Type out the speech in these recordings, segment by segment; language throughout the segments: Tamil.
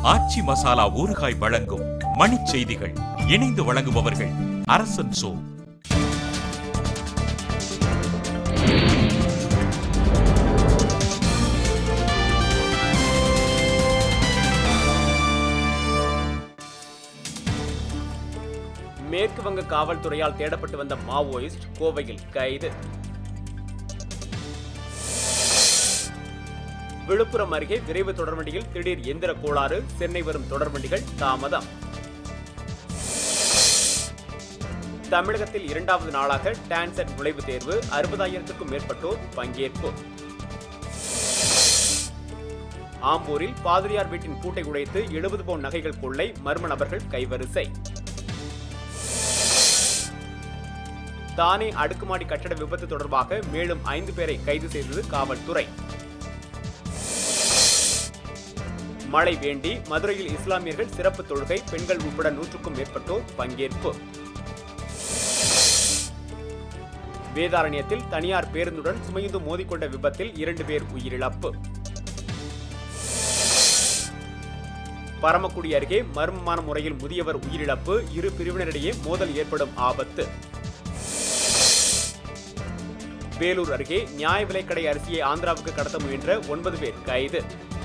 ஆச்சி மசாலா ஊறுகாய் வழங்கும் மணிச் செய்திகள் இணைந்து வழங்குபவர்கள் அரசன் சோ மேற்கு வங்க காவல்துறையால் தேடப்பட்டு வந்த மாவோயிஸ்ட் கோவையில் கைது விழுப்புரம் அருகே விரைவு தொடர்வண்டியில் திடீர் எந்திர கோளாறு சென்னை வரும் தொடர்வண்டிகள் தாமதம் தமிழகத்தில் இரண்டாவது நாளாக டான்செட் நுழைவுத் தேர்வு அறுபதாயிரத்திற்கும் மேற்பட்டோர் பங்கேற்பு ஆம்பூரில் பாதிரியார் வீட்டின் பூட்டை உடைத்து எழுபது பவுன் நகைகள் கொள்ளை மர்ம நபர்கள் கைவரிசை தானே அடுக்குமாடி கட்டட விபத்து தொடர்பாக மேலும் ஐந்து பேரை கைது செய்தது காவல்துறை மழை வேண்டி மதுரையில் இஸ்லாமியர்கள் சிறப்பு தொழுகை பெண்கள் உட்பட நூற்றுக்கும் மேற்பட்டோர் பங்கேற்பு வேதாரண்யத்தில் தனியார் பேருந்துடன் சுமைந்து மோதிக்கொண்ட விபத்தில் இரண்டு பேர் உயிரிழப்பு பரமக்குடி அருகே மர்மமான முறையில் முதியவர் உயிரிழப்பு இரு பிரிவினரிடையே மோதல் ஏற்படும் ஆபத்து வேலூர் அருகே நியாய விலைக்கடை அரிசியை ஆந்திராவுக்கு கடத்த முயன்ற ஒன்பது பேர் கைது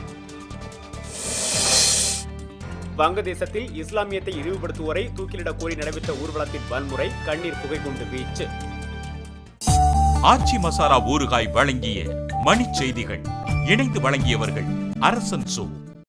வங்கதேசத்தில் இஸ்லாமியத்தை இழிவுபடுத்துவோரை தூக்கிலிடக் கோரி நடைபெற்ற ஊர்வலத்தின் வன்முறை கண்ணீர் புகைக்குண்டு வீச்சு ஆச்சி மசாலா ஊறுகாய் வழங்கிய மணிச் செய்திகள் இணைந்து வழங்கியவர்கள் அரசன் சோ